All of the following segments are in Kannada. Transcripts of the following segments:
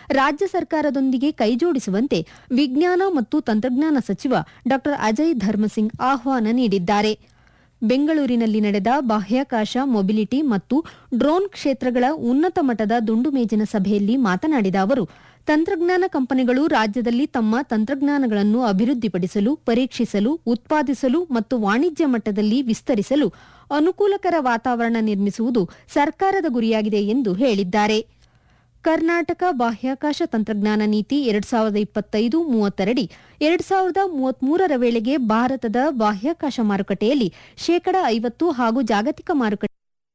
ರಾಜ್ಯ ಸರ್ಕಾರದೊಂದಿಗೆ ಕೈಜೋಡಿಸುವಂತೆ ವಿಜ್ಞಾನ ಮತ್ತು ತಂತ್ರಜ್ಞಾನ ಸಚಿವ ಡಾ ಅಜಯ್ ಧರ್ಮಸಿಂಗ್ ಆಹ್ವಾನ ನೀಡಿದ್ದಾರೆ ಬೆಂಗಳೂರಿನಲ್ಲಿ ನಡೆದ ಬಾಹ್ಯಾಕಾಶ ಮೊಬಿಲಿಟಿ ಮತ್ತು ಡ್ರೋನ್ ಕ್ಷೇತ್ರಗಳ ಉನ್ನತ ಮಟ್ಟದ ದುಂಡು ಮೇಜಿನ ಸಭೆಯಲ್ಲಿ ಮಾತನಾಡಿದ ಅವರು ತಂತ್ರಜ್ಞಾನ ಕಂಪನಿಗಳು ರಾಜ್ಯದಲ್ಲಿ ತಮ್ಮ ತಂತ್ರಜ್ಞಾನಗಳನ್ನು ಅಭಿವೃದ್ಧಿಪಡಿಸಲು ಪರೀಕ್ಷಿಸಲು ಉತ್ಪಾದಿಸಲು ಮತ್ತು ವಾಣಿಜ್ಯ ಮಟ್ಟದಲ್ಲಿ ವಿಸ್ತರಿಸಲು ಅನುಕೂಲಕರ ವಾತಾವರಣ ನಿರ್ಮಿಸುವುದು ಸರ್ಕಾರದ ಗುರಿಯಾಗಿದೆ ಎಂದು ಹೇಳಿದ್ದಾರೆ ಕರ್ನಾಟಕ ಬಾಹ್ಯಾಕಾಶ ತಂತ್ರಜ್ಞಾನ ನೀತಿ ಎರಡ್ ಸಾವಿರದ ಇಪ್ಪತ್ತೈದು ಮೂವತ್ತರಡಿ ಎರಡ್ ಸಾವಿರದ ಮೂವತ್ಮೂರರ ವೇಳೆಗೆ ಭಾರತದ ಬಾಹ್ಯಾಕಾಶ ಮಾರುಕಟ್ಟೆಯಲ್ಲಿ ಶೇಕಡ ಐವತ್ತು ಹಾಗೂ ಜಾಗತಿಕ ಮಾರುಕಟ್ಟೆ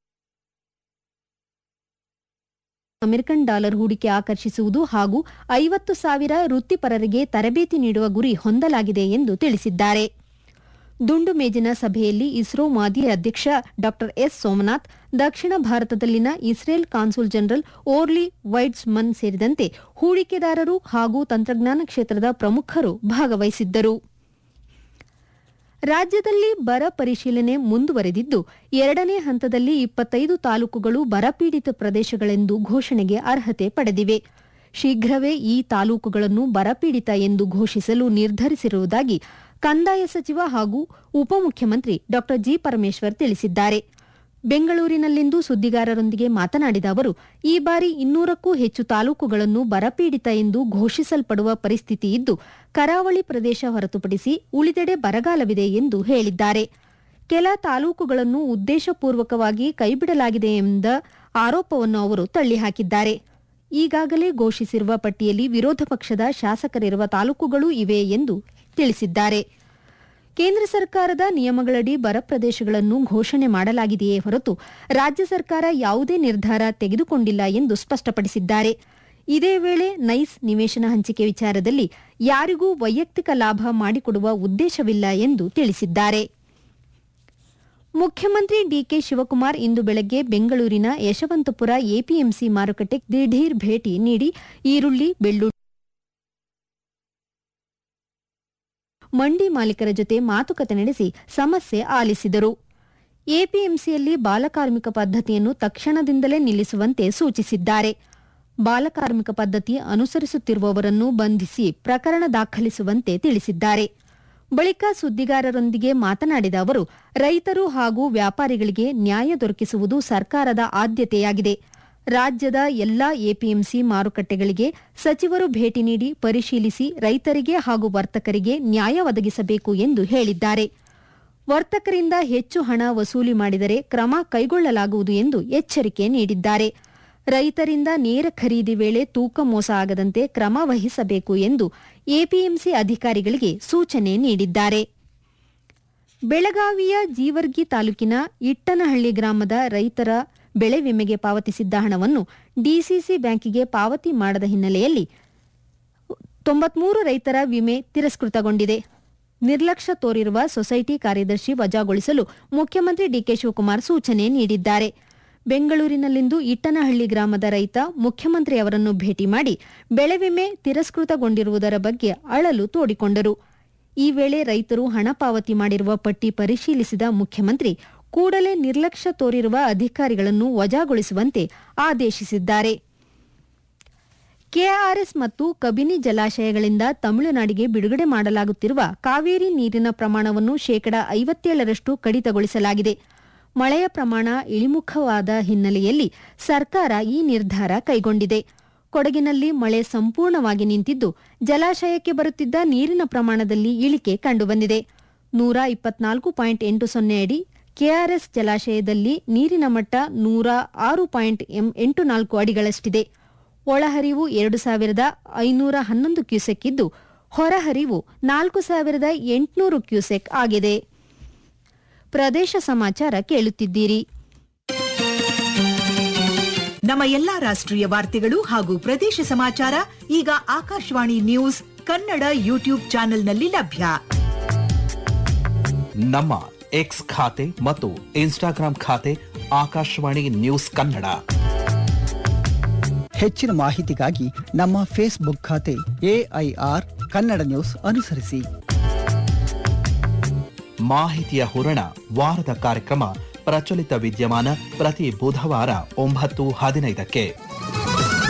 ಅಮೆರಿಕನ್ ಡಾಲರ್ ಹೂಡಿಕೆ ಆಕರ್ಷಿಸುವುದು ಹಾಗೂ ಐವತ್ತು ಸಾವಿರ ವೃತ್ತಿಪರರಿಗೆ ತರಬೇತಿ ನೀಡುವ ಗುರಿ ಹೊಂದಲಾಗಿದೆ ಎಂದು ತಿಳಿಸಿದ್ದಾರೆ ದುಂಡು ಮೇಜಿನ ಸಭೆಯಲ್ಲಿ ಇಸ್ರೋ ಮಾಜಿ ಅಧ್ಯಕ್ಷ ಡಾ ಎಸ್ ಸೋಮನಾಥ್ ದಕ್ಷಿಣ ಭಾರತದಲ್ಲಿನ Israel consul general Orly Weitzman ಸೇರಿದಂತೆ ಹೂಡಿಕೆದಾರರು ಹಾಗೂ ತಂತ್ರಜ್ಞಾನ ಕ್ಷೇತ್ರದ ಪ್ರಮುಖರು ಭಾಗವಹಿಸಿದ್ದರು ರಾಜ್ಯದಲ್ಲಿ ಬರ ಪರಿಶೀಲನೆ ಮುಂದುವರೆದಿದ್ದು ಎರಡನೇ ಹಂತದಲ್ಲಿ ಇಪ್ಪತ್ತೈದು ತಾಲೂಕುಗಳು ಬರಪೀಡಿತ ಪ್ರದೇಶಗಳೆಂದು ಘೋಷಣೆಗೆ ಅರ್ಹತೆ ಪಡೆದಿವೆ ಶೀಘ್ರವೇ ಈ ತಾಲೂಕುಗಳನ್ನು ಬರಪೀಡಿತ ಎಂದು ಘೋಷಿಸಲು ನಿರ್ಧರಿಸಿರುವುದಾಗಿ ಕಂದಾಯ ಸಚಿವ ಹಾಗೂ ಉಪಮುಖ್ಯಮಂತ್ರಿ ಡಾ ಜಿ ಪರಮೇಶ್ವರ್ ತಿಳಿಸಿದ್ದಾರೆ ಬೆಂಗಳೂರಿನಲ್ಲಿಂದು ಸುದ್ದಿಗಾರರೊಂದಿಗೆ ಮಾತನಾಡಿದ ಅವರು ಈ ಬಾರಿ ಇನ್ನೂರಕ್ಕೂ ಹೆಚ್ಚು ತಾಲೂಕುಗಳನ್ನು ಬರಪೀಡಿತ ಎಂದು ಘೋಷಿಸಲ್ಪಡುವ ಪರಿಸ್ಥಿತಿ ಇದ್ದು ಕರಾವಳಿ ಪ್ರದೇಶ ಹೊರತುಪಡಿಸಿ ಉಳಿದೆಡೆ ಬರಗಾಲವಿದೆ ಎಂದು ಹೇಳಿದ್ದಾರೆ ಕೆಲ ತಾಲೂಕುಗಳನ್ನು ಉದ್ದೇಶಪೂರ್ವಕವಾಗಿ ಕೈಬಿಡಲಾಗಿದೆ ಎಂದ ಆರೋಪವನ್ನು ಅವರು ತಳ್ಳಿಹಾಕಿದ್ದಾರೆ ಈಗಾಗಲೇ ಘೋಷಿಸಿರುವ ಪಟ್ಟಿಯಲ್ಲಿ ವಿರೋಧ ಪಕ್ಷದ ಶಾಸಕರಿರುವ ತಾಲೂಕುಗಳೂ ಇವೆ ಎಂದು ತಿಳಿಸಿದ್ದಾರೆ ಕೇಂದ್ರ ಸರ್ಕಾರದ ನಿಯಮಗಳಡಿ ಬರ ಪ್ರದೇಶಗಳನ್ನು ಘೋಷಣೆ ಮಾಡಲಾಗಿದೆಯೇ ಹೊರತು ರಾಜ್ಯ ಸರ್ಕಾರ ಯಾವುದೇ ನಿರ್ಧಾರ ತೆಗೆದುಕೊಂಡಿಲ್ಲ ಎಂದು ಸ್ಪಷ್ಟಪಡಿಸಿದ್ದಾರೆ ಇದೇ ವೇಳೆ ನೈಸ್ ನಿವೇಶನ ಹಂಚಿಕೆ ವಿಚಾರದಲ್ಲಿ ಯಾರಿಗೂ ವೈಯಕ್ತಿಕ ಲಾಭ ಮಾಡಿಕೊಡುವ ಉದ್ದೇಶವಿಲ್ಲ ಎಂದು ತಿಳಿಸಿದ್ದಾರೆ ಮುಖ್ಯಮಂತ್ರಿ ಡಿಕೆ ಶಿವಕುಮಾರ್ ಇಂದು ಬೆಳಗ್ಗೆ ಬೆಂಗಳೂರಿನ ಯಶವಂತಪುರ ಎಪಿಎಂಸಿ ಮಾರುಕಟ್ಟೆ ದಿಢೀರ್ ಭೇಟಿ ನೀಡಿ ಈರುಳ್ಳಿ ಬೆಳ್ಳುಳ್ಳಿ ಮಂಡಿ ಮಾಲೀಕರ ಜೊತೆ ಮಾತುಕತೆ ನಡೆಸಿ ಸಮಸ್ಯೆ ಆಲಿಸಿದರು ಎಪಿಎಂಸಿಯಲ್ಲಿ ಬಾಲಕಾರ್ಮಿಕ ಪದ್ಧತಿಯನ್ನು ತಕ್ಷಣದಿಂದಲೇ ನಿಲ್ಲಿಸುವಂತೆ ಸೂಚಿಸಿದ್ದಾರೆ ಬಾಲಕಾರ್ಮಿಕ ಪದ್ಧತಿ ಅನುಸರಿಸುತ್ತಿರುವವರನ್ನು ಬಂಧಿಸಿ ಪ್ರಕರಣ ದಾಖಲಿಸುವಂತೆ ತಿಳಿಸಿದ್ದಾರೆ ಬಳಿಕ ಸುದ್ದಿಗಾರರೊಂದಿಗೆ ಮಾತನಾಡಿದ ಅವರು ರೈತರು ಹಾಗೂ ವ್ಯಾಪಾರಿಗಳಿಗೆ ನ್ಯಾಯ ದೊರಕಿಸುವುದು ಸರ್ಕಾರದ ಆದ್ಯತೆಯಾಗಿದೆ ರಾಜ್ಯದ ಎಲ್ಲಾ ಎಪಿಎಂಸಿ ಮಾರುಕಟ್ಟೆಗಳಿಗೆ ಸಚಿವರು ಭೇಟಿ ನೀಡಿ ಪರಿಶೀಲಿಸಿ ರೈತರಿಗೆ ಹಾಗೂ ವರ್ತಕರಿಗೆ ನ್ಯಾಯ ಒದಗಿಸಬೇಕು ಎಂದು ಹೇಳಿದ್ದಾರೆ ವರ್ತಕರಿಂದ ಹೆಚ್ಚು ಹಣ ವಸೂಲಿ ಮಾಡಿದರೆ ಕ್ರಮ ಕೈಗೊಳ್ಳಲಾಗುವುದು ಎಂದು ಎಚ್ಚರಿಕೆ ನೀಡಿದ್ದಾರೆ ರೈತರಿಂದ ನೇರ ಖರೀದಿ ವೇಳೆ ತೂಕ ಮೋಸ ಆಗದಂತೆ ಕ್ರಮ ವಹಿಸಬೇಕು ಎಂದು ಎಪಿಎಂಸಿ ಅಧಿಕಾರಿಗಳಿಗೆ ಸೂಚನೆ ನೀಡಿದ್ದಾರೆ ಬೆಳಗಾವಿಯ ಜೀವರ್ಗಿ ತಾಲೂಕಿನ ಇಟ್ಟನಹಳ್ಳಿ ಗ್ರಾಮದ ರೈತರ ಬೆಳೆ ವಿಮೆಗೆ ಪಾವತಿಸಿದ್ದ ಹಣವನ್ನು ಡಿಸಿಸಿ ಬ್ಯಾಂಕಿಗೆ ಪಾವತಿ ಮಾಡದ ಹಿನ್ನೆಲೆಯಲ್ಲಿ ತೊಂಬತ್ಮೂರು ರೈತರ ವಿಮೆ ತಿರಸ್ಕೃತಗೊಂಡಿದೆ ನಿರ್ಲಕ್ಷ್ಯ ತೋರಿರುವ ಸೊಸೈಟಿ ಕಾರ್ಯದರ್ಶಿ ವಜಾಗೊಳಿಸಲು ಮುಖ್ಯಮಂತ್ರಿ ಡಿಕೆ ಶಿವಕುಮಾರ್ ಸೂಚನೆ ನೀಡಿದ್ದಾರೆ ಬೆಂಗಳೂರಿನಲ್ಲಿಂದು ಇಟ್ಟನಹಳ್ಳಿ ಗ್ರಾಮದ ರೈತ ಮುಖ್ಯಮಂತ್ರಿ ಅವರನ್ನು ಭೇಟಿ ಮಾಡಿ ಬೆಳೆ ವಿಮೆ ತಿರಸ್ಕೃತಗೊಂಡಿರುವುದರ ಬಗ್ಗೆ ಅಳಲು ತೋಡಿಕೊಂಡರು ಈ ವೇಳೆ ರೈತರು ಹಣ ಪಾವತಿ ಮಾಡಿರುವ ಪಟ್ಟಿ ಪರಿಶೀಲಿಸಿದ ಮುಖ್ಯಮಂತ್ರಿ ಕೂಡಲೇ ನಿರ್ಲಕ್ಷ್ಯ ತೋರಿರುವ ಅಧಿಕಾರಿಗಳನ್ನು ವಜಾಗೊಳಿಸುವಂತೆ ಆದೇಶಿಸಿದ್ದಾರೆ ಕೆಆರ್ಎಸ್ ಮತ್ತು ಕಬಿನಿ ಜಲಾಶಯಗಳಿಂದ ತಮಿಳುನಾಡಿಗೆ ಬಿಡುಗಡೆ ಮಾಡಲಾಗುತ್ತಿರುವ ಕಾವೇರಿ ನೀರಿನ ಪ್ರಮಾಣವನ್ನು ಶೇಕಡ ಐವತ್ತೇಳರಷ್ಟು ಕಡಿತಗೊಳಿಸಲಾಗಿದೆ ಮಳೆಯ ಪ್ರಮಾಣ ಇಳಿಮುಖವಾದ ಹಿನ್ನೆಲೆಯಲ್ಲಿ ಸರ್ಕಾರ ಈ ನಿರ್ಧಾರ ಕೈಗೊಂಡಿದೆ ಕೊಡಗಿನಲ್ಲಿ ಮಳೆ ಸಂಪೂರ್ಣವಾಗಿ ನಿಂತಿದ್ದು ಜಲಾಶಯಕ್ಕೆ ಬರುತ್ತಿದ್ದ ನೀರಿನ ಪ್ರಮಾಣದಲ್ಲಿ ಇಳಿಕೆ ಕಂಡುಬಂದಿದೆ ನೂರ ಇಪ್ಪತ್ನಾಲ್ಕು ಪಾಯಿಂಟ್ ಎಂಟು ಸೊನ್ನೆ ಅಡಿ ಕೆಆರ್ಎಸ್ ಜಲಾಶಯದಲ್ಲಿ ನೀರಿನ ಮಟ್ಟ ನೂರ ಆರು ಪಾಯಿಂಟ್ ಎಂಟು ನಾಲ್ಕು ಅಡಿಗಳಷ್ಟಿದೆ ಒಳಹರಿವು ಎರಡು ಸಾವಿರದ ಐನೂರ ಹನ್ನೊಂದು ಕ್ಯೂಸೆಕ್ ಇದ್ದು ಹೊರಹರಿವು ನಾಲ್ಕು ಸಾವಿರದ ಎಂಟುನೂರು ಕ್ಯೂಸೆಕ್ ಆಗಿದೆ ಪ್ರದೇಶ ಸಮಾಚಾರ ಕೇಳುತ್ತಿದ್ದೀರಿ ನಮ್ಮ ಎಲ್ಲಾ ರಾಷ್ಟ್ರೀಯ ವಾರ್ತೆಗಳು ಹಾಗೂ ಪ್ರದೇಶ ಸಮಾಚಾರ ಈಗ ಆಕಾಶವಾಣಿ ನ್ಯೂಸ್ ಕನ್ನಡ ಯೂಟ್ಯೂಬ್ ಚಾನೆಲ್ನಲ್ಲಿ ಲಭ್ಯ ನಮ್ಮ ಎಕ್ಸ್ ಖಾತೆ ಮತ್ತು ಇನ್ಸ್ಟಾಗ್ರಾಂ ಖಾತೆ ಆಕಾಶವಾಣಿ ನ್ಯೂಸ್ ಕನ್ನಡ ಹೆಚ್ಚಿನ ಮಾಹಿತಿಗಾಗಿ ನಮ್ಮ ಫೇಸ್ಬುಕ್ ಖಾತೆ ಎಐಆರ್ ಕನ್ನಡ ನ್ಯೂಸ್ ಅನುಸರಿಸಿ ಮಾಹಿತಿಯ ಹೂರಣ ವಾರದ ಕಾರ್ಯಕ್ರಮ ಪ್ರಚಲಿತ ವಿದ್ಯಮಾನ ಪ್ರತಿ ಬುಧವಾರ ಒಂಬತ್ತು ಹದಿನೈದಕ್ಕೆ